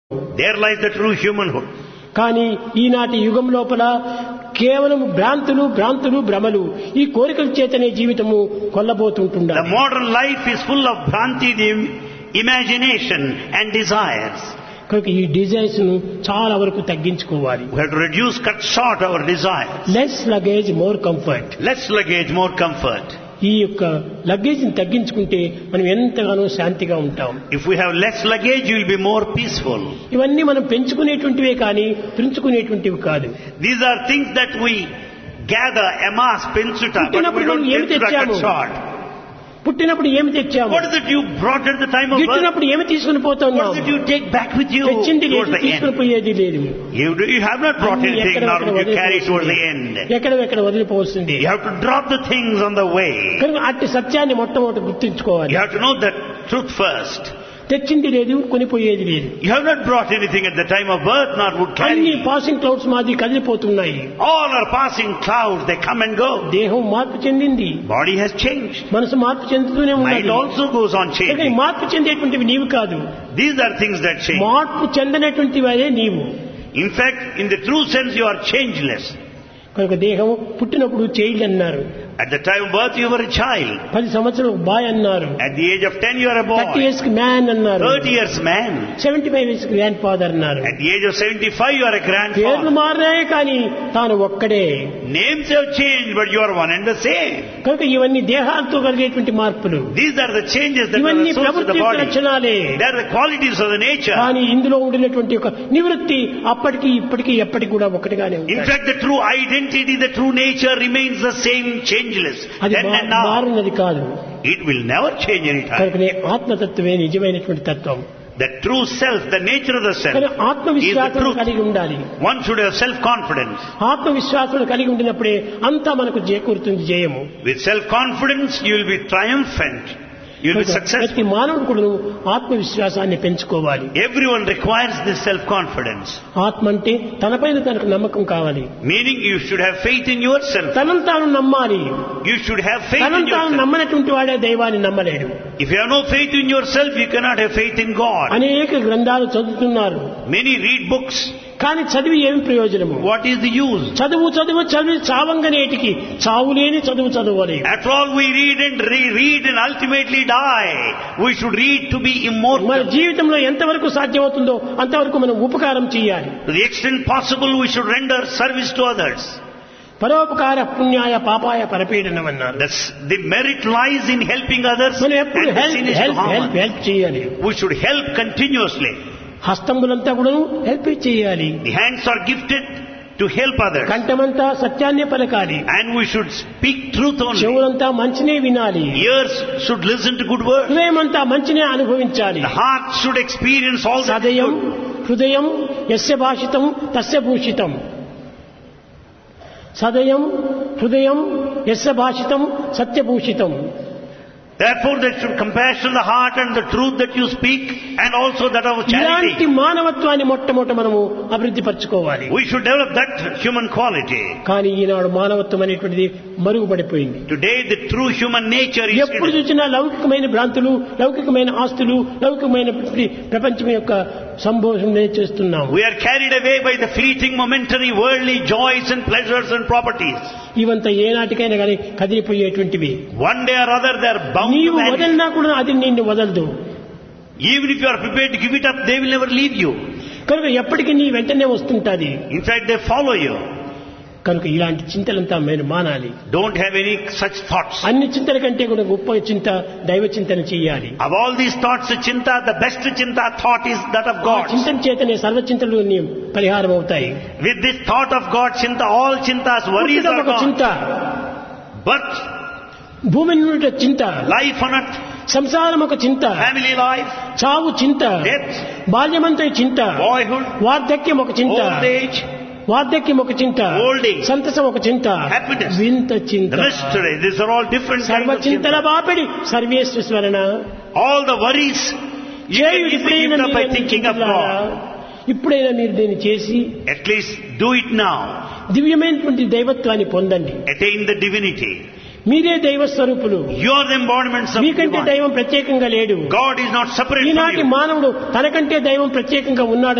There lies the true humanhood. కానీ ఈనాటి యుగం లోపల కేవలం భ్రాంతులు భ్రాంతులు భ్రమలు ఈ కోరికల చేతనే జీవితము The కొల్లబోతుంటుండాలి modern life is full of bhranti, the imagination and desires. కనుక ఈ డిజైన్స్ ను చాలా వరకు తగ్గించుకోవాలి We have to reduce, cut short our desires. Less luggage more comfort Less luggage, more comfort. ఈ యొక్క లగేజ్ ని తగ్గించుకుంటే మనం ఎంతగానో శాంతిగా ఉంటాం If we have less luggage, you will be more peaceful. ఇవన్నీ మనం పెంచుకునేటువంటివే కానీ పెంచుకునేటువంటివి కాదు These are things that we gather, amass, pinsuta, but we పుట్టినప్పుడు don't మనం ఏమి pinsuta, cut తెచ్చాము? short. పుట్టినప్పుడు ఏమి తెచ్చాము What is it you brought at the time of birth? గిట్టినప్పుడు ఏమి తీసుకుని What పోతున్నాం is it you take back with you తెచ్చింది towards లేదు the తీసుకుని end? పోయేది లేదు You, do, you have not brought అన్ని anything, nor ఎక్కడెక్కడ will you carry towards the వదిలిపోవాల్సిందే. end. ఎక్కడెక్కడ వదిలిపోవాల్సిందే You have to drop the things on the way. కనుక అట్టి సత్యాన్ని మొట్టమొదటి గుర్తించుకోవాలి You have to know the truth first. తెచ్చింది లేదు కొనిపోయేది లేదు You have not brought anything at the time of birth, nor would అన్ని carry. Passing clouds మాది కదిలిపోతున్నాయి All are passing clouds, they come and go. దేహం మార్పు చెందింది Body has changed. మనసు మార్పు చెందుతూనే Mind ఉన్నది also goes on కనుక ఈ changing. మార్పు చెందేటువంటివి నీవు కాదు These are things that change. మార్పు చెందనటువంటివి అదే నీవు In fact, in the true sense, you are changeless. కనుక దేహం పుట్టినప్పుడు చైల్డ్ అన్నారు At the time of birth, you were a child. పది సంవత్సరాలు బాయ్ అన్నారు At the age of 10, you are a thirty boy. Years కి మ్యాన్ అన్నారు 30 years, man. Seventy five years grandfather అన్నారు At the age of 75, you are a పేర్లు grandfather. మారినాయి కానీ తాను ఒక్కడే Names have changed, but you are one and the same. కనుక ఇవన్నీ దేహాలతో కలిగేటువంటి మార్పులు These are the changes that are ఇవన్నీ the source of ప్రభుత్వ the యొక్క body. లక్షణాలే They are the qualities of the nature. కానీ ఇందులో ఉండినటువంటి ఒక నివృత్తి అప్పటికి ఇప్పటికి ఎప్పటికి కూడా ఒకటిగానే In ఉంటుంది fact, the true identity, the true nature remains the same, changeless. అది Then మా- and now. మారినది కాదు It will never change any time. కనుకనే ఆత్మతత్వమే నిజమైనటువంటి తత్వం The true self, the nature of the కానీ self, is the ఆత్మవిశ్వాసం truth. కలిగి ఉండాలి One should have self-confidence. ఆత్మవిశ్వాసం కలిగి ఉండినప్పుడే అంతా మనకు చేకూరుతుంది జయము With self-confidence, you will be triumphant. You will be కనుక successful. ప్రతి మానవుడు కూడా ఆత్మవిశ్వాసాన్ని పెంచుకోవాలి Everyone requires this self-confidence. ఆత్మ అంటే తనపైన తనకు నమ్మకం కావాలి Meaning you should have faith in yourself. తనను తాను నమ్మాలి You should have faith in తనను తాను yourself. నమ్మనటువంటి వాడే దైవాన్ని నమ్మలేడు If you have no faith in yourself, you cannot have faith in God. అనేక గ్రంథాలు చదువుతున్నారు Many read books. కానీ చదివి ఏమి ప్రయోజనము What is the use? చదువు చదువు చదివి చావంగనేటికి చావులేని చదువు చదవాలి After all, we read and re-read and ultimately die. We should read to be మన immortal. జీవితంలో ఎంతవరకు సాధ్యమవుతుందో అంతవరకు మనం ఉపకారం చేయాలి To the extent possible, we should render service to others. పరోపకార పుణ్యాయ పాపాయ పరపీడనం అన్నారు That's, the merit lies in helping others మనం and ఎప్పుడు the sin help is to help harm help others. Help చేయాలి We should help continuously. హస్తంబులంతా కూడా help చేయాలి The hands are gifted to help others. కంఠమంతా సత్యాన్నే పలకాలి And we should speak truth only. చెవులంతా మంచినే వినాలి Ears should listen to good words. హృదయమంతా మంచినే అనుభవించాలి The heart should experience all that is సదయం good. హృదయం యస్య భాషితం తస్య భూషితం సదయం హృదయం యస్య భాషితం సత్యభూషితం Therefore, there should compassion the heart and the truth that you speak, and also that of ఇలాంటి charity. మానవత్వాన్ని మొట్టమొదట మనము అభివృద్ధి పరచుకోవాలి We should develop that human quality. కానీ ఈనాడు మానవత్వం అనేటువంటిది మరుగుపడిపోయింది Today, the true human nature is ఎప్పుడు hidden. చూసినా లౌకికమైన భ్రాంతులు లౌకికమైన ఆస్తులు లౌకికమైన ప్ర- ప్రపంచం యొక్క సంభోషణ చేస్తున్నాము We are carried away by the fleeting, momentary, worldly joys and pleasures and properties. ఇవంతా ఏనాటికైనా కానీ కదిలిపోయేటువంటివి One day or other, they are bound to నీవు vanish. వదలినా కూడా అది నిన్ను వదలదు Even if you are prepared to give it up, they will never leave you. కనుక ఎప్పటికీ నీ వెంటనే వస్తుంటాది In fact, they follow you. కనుక ఇలాంటి చింతలంతా మీరు మానాలి Don't have any such thoughts. అన్ని చింతల కంటే కూడా గొప్ప చింత దైవ చింతన చేయాలి Of all these thoughts, chinta, the best chinta thought is that of ఆ God. చింతన చేతనే సర్వ చింతలు నీ పరిహారం అవుతాయి With this thought of God, chinta, all chintas, worries పుట్టుట are ఒక చింత gone. Birth, భూమి నుండి చింత life on earth, సంసారం ఒక చింత family life, చావు చింత death, బాల్యమంతో చింత boyhood, వార్ధక్యం ఒక చింత old age, వార్ధక్యం ఒక చింత Old age. సంతసం ఒక చింత Happiness. వింత చింత the mystery. These are all different సర్వ kinds of Chintala chinta. బాపిడి సర్వేశ్వరణ All the worries, you can చేయుడు easily ఇప్పుడైనా give up by మీరు thinking of చింతించులారా? God. ఇప్పుడైనా మీరు దీన్ని చేసి At least do it now. దివ్యమైనటువంటి దైవత్వాన్ని పొందండి Attain the divinity. మీరే దైవ స్వరూపులు You are the embodiments of మీకంటే divine. దైవం ప్రత్యేకంగా లేడు God is not separate from ఈనాటి you. మానవుడు తనకంటే దైవం ప్రత్యేకంగా ఉన్నాడు